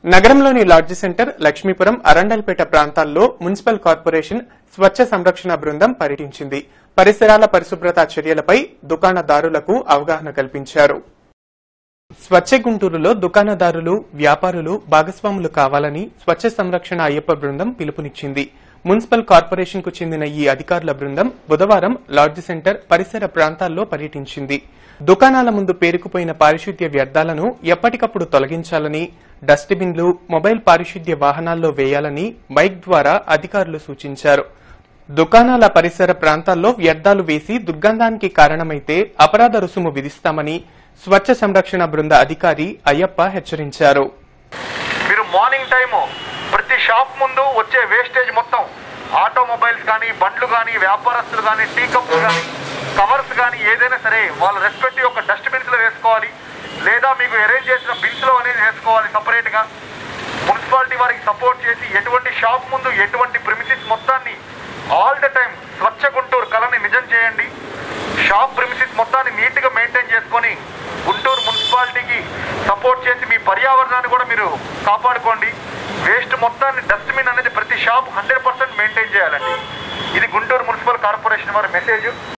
నగరంలోని large centre Lakshmipuram Arundelpet ప్రాంతాల్లో municipal corporation స్వచ్ఛ సంరక్షణ బృందం పర్యటించింది పరిసరాల పరిశుభ్రత చర్యలపై దుకాణదారులకు అవగాహన కల్పించారు స్వచ్ఛ గుంటూరులో దుకాణదారులు వ్యాపారులు భాగస్వాములు కావాలని స్వచ్ఛ సంరక్షణ అయ్యప్ప బృందం పిలుపునిచ్చింది మున్సిపల్ కార్పొరేషన్ కు చెందిన ఈ అధికారుల బృందం బుధవారం లాడ్జి సెంటర్ పరిసర ప్రాంతాల్లో పర్యటించింది దుకాణాల ముందు పేరుకుపోయిన పారిశుద్ధ్య వ్యర్థాలను ఎప్పటికప్పుడు తొలగించాలని డస్ట్బిన్లు మొబైల్ పారిశుద్ధ్య వాహనాల్లో వేయాలని బైక్ ద్వారా అధికారులు సూచించారు దుకాణాల పరిసర ప్రాంతాల్లో వ్యర్థాలు వేసి దుర్గంధానికి కారణమైతే అపరాధ రుసుము విధిస్తామని స్వచ్ఛ సంరక్షణ బృంద అధికారి అయ్యప్ప హెచ్చరించారు మీరు మార్నింగ్ టైము ప్రతి షాప్ ముందు వచ్చే వేస్టేజ్ మొత్తం ఆటోమొబైల్స్ కానీ బండ్లు కానీ వ్యాపారస్తులు కానీ టీ కప్స్ కానీ కవర్స్ కానీ ఏదైనా సరే వాళ్ళ రెస్పెక్టివ్ ఒక డస్ట్బిన్స్లో వేసుకోవాలి లేదా మీకు అరేంజ్ చేసిన బిన్స్లో అనేది వేసుకోవాలి సపరేట్గా మున్సిపాలిటీ వారికి సపోర్ట్ చేసి ఎటువంటి షాప్ ముందు ఎటువంటి ప్రిమిసిస్ మొత్తాన్ని ఆల్ ద టైం స్వచ్ఛ గుంటూరు కళని నిజం చేయండి షాప్ ప్రిమిసిస్ మొత్తాన్ని నీట్గా మెయింటైన్ చేసుకొని గుంటూరు మున్సిపాలిటీకి సపోర్ట్ చేసి మీ పర్యావరణాన్ని కూడా మీరు కాపాడుకోండి వేస్ట్ మొత్తాన్ని డస్ట్బిన్ అనేది ప్రతి షాప్ హండ్రెడ్ పర్సెంట్ మెయింటైన్ చేయాలండి ఇది గుంటూరు మున్సిపల్ కార్పొరేషన్ వారి మెసేజ్